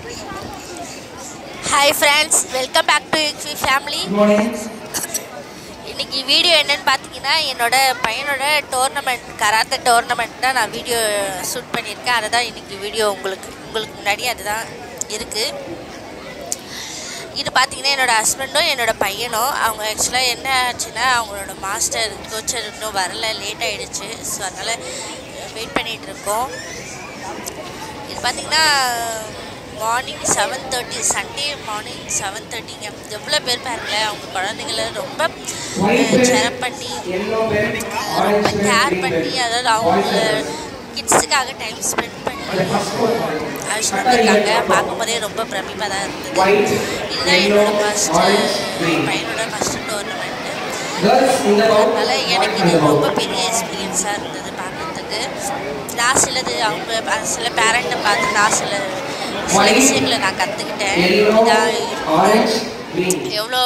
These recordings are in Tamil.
Hi friends welcome back to எக்ஸி ஃபேமிலி Good morning. இன்னைக்கு வீடியோ என்னன்னு பார்த்தீங்கன்னா என்னோட பையனோட டோர்னமெண்ட் கராத்தே டோர்னமெண்ட் தான் நான் வீடியோ ஷூட் பண்ணியிருக்கேன் அதை தான் இன்னைக்கு வீடியோ உங்களுக்கு உங்களுக்கு முன்னாடி அதுதான் இருக்குது இது பார்த்தீங்கன்னா என்னோட ஹஸ்பண்டும் என்னோட பையனும் அவங்க ஆக்சுவலாக என்ன ஆச்சுன்னா அவங்களோட மாஸ்டர் கோச்சர் இன்னும் வரல லேட் ஆகிடுச்சு ஸோ அதனால் வெயிட் பண்ணிகிட்டு இருக்கோம் இது பார்த்தீங்கன்னா morning seven thirty Sunday morning seven தேர்ட்டிங்க எவ்வளோ பேர் பாருங்களேன் அவங்க குழந்தைங்கள ரொம்ப செரப் பண்ணி Yellow pen, ரொம்ப orange pen, கேர் green பண்ணி pen. அதாவது அவங்க கிட்ஸுக்காக டைம் ஸ்பெண்ட் பண்ணி The first one. அழைச்சிட்டு வந்திருக்காங்க பார்க்கும்போதே ரொம்ப பிரமிப்பாக தான் இருந்தது White, இதுதான் yellow, என்னோட ஃபஸ்ட்டு orange, green. பையனோட first tournament Girls in the bout, அதனால் எனக்கு boys in இது the ரொம்ப bout. பெரிய எக்ஸ்பீரியன்ஸாக இருந்தது பார்க்குறதுக்கு நான் சிலது அவங்க ப- சில பேரண்ட்டை பார்த்து நான் சில சில White, விஷயங்களை நான் கற்றுக்கிட்டேன் Yellow, இதான் orange, green. எவ்வளோ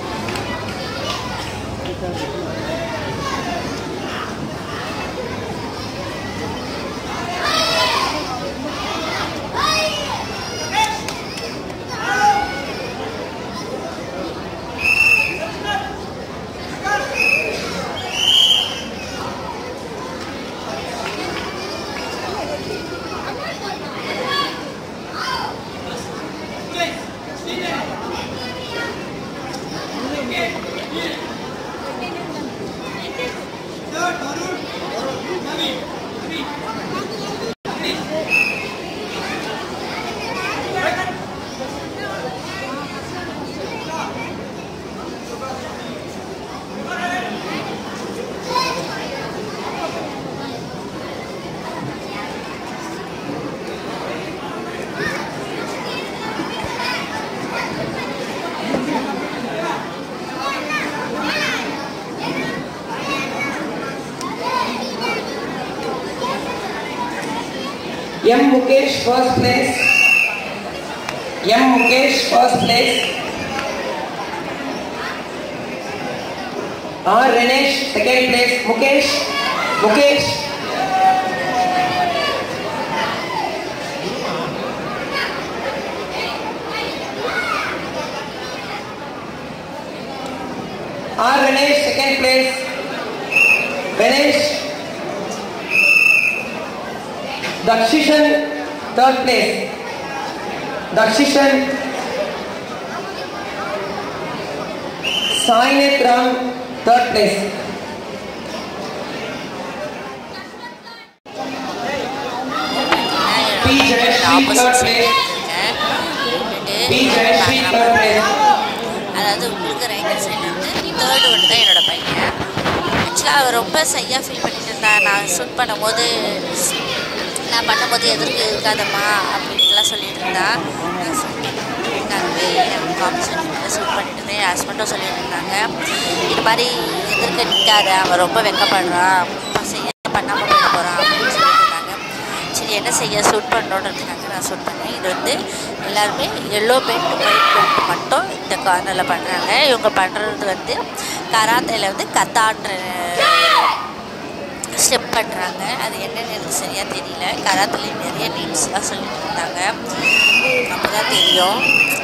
M. Mukesh, first place. M. Mukesh, first place. R. Renesh, second place. Mukesh, Mukesh. R. Renesh, second place. Renesh. Dakshishan, third place. Dakshishan. Sainet Ram, third place. P. Jayashree, third place. P. Jayashree, third place. அதாவது உங்களுக்கு ரைட் சைடில் வந்து தேர்டு ஒன்று தான் என்னோட பையன் ஆக்சுவலாக அவர் ரொம்ப சையாக ஃபீல் பண்ணிட்டு இருந்தா நான் ஷூட் பண்ணும்போது நான் பண்ணும்போது எதிர்க்கு இருக்காதம்மா அப்படின்ட்டுலாம் சொல்லிட்டு இருந்தா நான் ஷூட் பண்ணிட்டு காம்படிஷன் ஷூட் பண்ணிட்டு இருந்தேன் என் ஹஸ்பண்டும் சொல்லிட்டு இருந்தாங்க இது மாதிரி எதிர்க்க நிற்காத அவன் ரொம்ப வெக்கப்படுறான் செய்ய பண்ணாமல் பண்ண போகிறான் அப்படின்னு சொல்லிட்டு இருந்தாங்க சரி என்ன செய்ய ஷூட் பண்ணுறோன்றதுக்காக நான் ஷூட் பண்ணேன் இது வந்து எல்லாருமே எல்லோ பெயிண்ட் ஒயிட் பெயிண்ட் மட்டும் இந்த கார்னரில் பண்ணுறாங்க இவங்க பண்ணுறது வந்து கராத்தையில் வந்து கத்தான்ற ஸ்டெப் பண்ணுறாங்க அது என்னன்னு எனக்கு சரியாக தெரியல கராத்துலேயும் நிறைய நேம்ஸ்லாம் சொல்லிட்டு இருந்தாங்க அப்போ தான் தெரியும்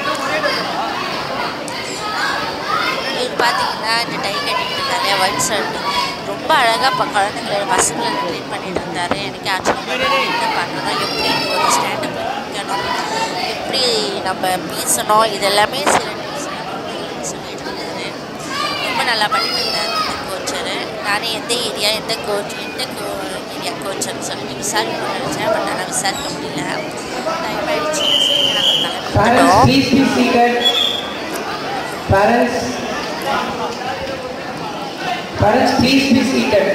இது பார்த்தீங்கன்னா இந்த டை கட்டிட்டு இருந்தாரு ஒயிட் ஷர்ட் ரொம்ப அழகாக இப்போ குழந்தைங்கள பசங்களை ட்ரீட் பண்ணிட்டு இருந்தாரு எனக்கு ஆக்சுவலாக என்ன பண்ணணும் எப்படி ஒரு ஸ்டாண்டப் நிற்கணும் எப்படி நம்ம பேசணும் இது எல்லாமே சில tips சொல்லிட்டு இருந்தாரு ரொம்ப நல்லா பண்ணிட்டு இருந்தார் இந்த கோச்சரு நானே எந்த ஏரியா எந்த கோச் எந்த கோ ஏரியா கோச்சர்னு சொல்லிட்டு விசாரிக்கணும்னு நினச்சேன் பட் ஆனால் விசாரிக்க முடியல டைம் ஆயிடுச்சு நாங்கள் Parents, கிளம்பிட்டோம் please be seated. Parents, parents, please be seated.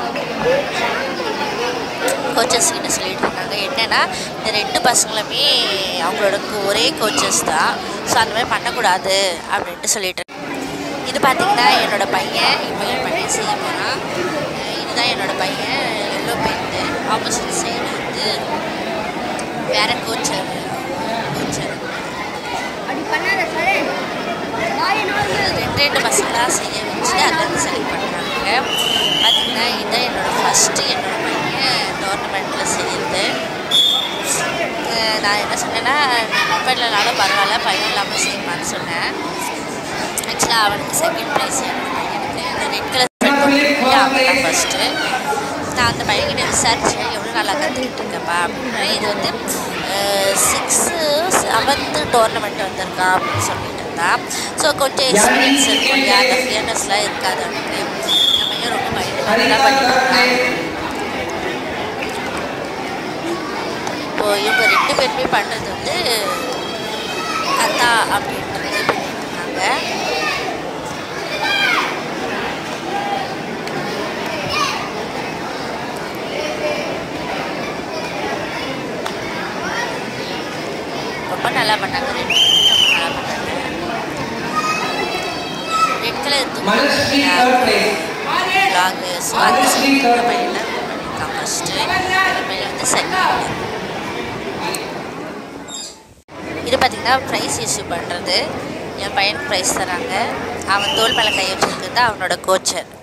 Coaches கிட்ட சொல்லிட்டு இருந்தாங்க என்னன்னா இந்த ரெண்டு பசங்களுமே அவங்களோட கு- ஒரே கோச்சஸ் தான் ஸோ அந்த மாதிரி பண்ணக்கூடாது அப்படின்ட்டு சொல்லிட்டு இது பார்த்தீங்கன்னா என்னோட பையன் இப்போ என் பையன் செய்ய போகிறான் இதுதான் என்னோட பையன் எல்லோ பெயிண்ட்டு ஆப்போசிட் சைடு வந்து வேற கோச்சர் கோச்சர் அப்படி பண்ணாத சரே வாயை நோந்து ரெண்டு ரெண்டு பசங்களாக செய்ய வச்சுட்டு அதுலேருந்து செலக்ட் பண்ணுறாங்க பார்த்தீங்கன்னா இதுதான் என்னோட ஃபஸ்ட்டு என்னோட பையன் டோர்னமெண்ட்டில் செய்யுது அஹ் நான் என்ன சொன்னேன்னா பண்ணலனாலும் பரவாயில்ல பையன் இல்லாமல் செய்வான்னு சொன்னேன் ஆக்சுவலாக அவனுக்கு செகண்ட் ப்ரைஸ் எனக்கு இந்த ரெட் கலர் அவன் தான் ஃபஸ்ட்டு நான் அந்த பையன்கிட்ட விசாரித்தேன் எவ்வளோ நல்லா கற்றுக்கிட்டு இருக்கப்பா அப்படின்னா இது வந்து சிக்ஸு செவன்த்து டோர்னமெண்ட் வந்திருக்கான் அப்படின்னு சொல்லிட்டு இருந்தான் ஸோ கொஞ்சம் எக்ஸ்பீரியன்ஸ் இருக்கும் இல்லையா அந்த ஃபியர்னஸ்லாம் இருக்காது அவனுக்கு நம்ம பையன் ரொம்ப பயந்து நல்லா பண்ணிட்டு இப்போ இவங்க ரெண்டு பேருமே பண்ணுறது வந்து கத்தா அப்படின்றது பண்ணிட்டு இருக்காங்க ரொம்ப நல்லா பண்ணாங்க ரெண்டு பேருமே ரொம்ப நல்லா பண்ணாங்க red colour Manasri third place லாகு ஸோ அந்த இந்த பையன் தான் பண்ணியிருக்கான் ஃபஸ்ட்டு இந்த பையன் வந்து செகண்ட் இது பார்த்திங்கன்னா ப்ரைஸ் இஷ்யூ பண்ணுறது என் பையனுக்கு ப்ரைஸ் தராங்க அவன் தோல் மேலே கை வச்சிருக்கிறது அவனோட கோச்சர்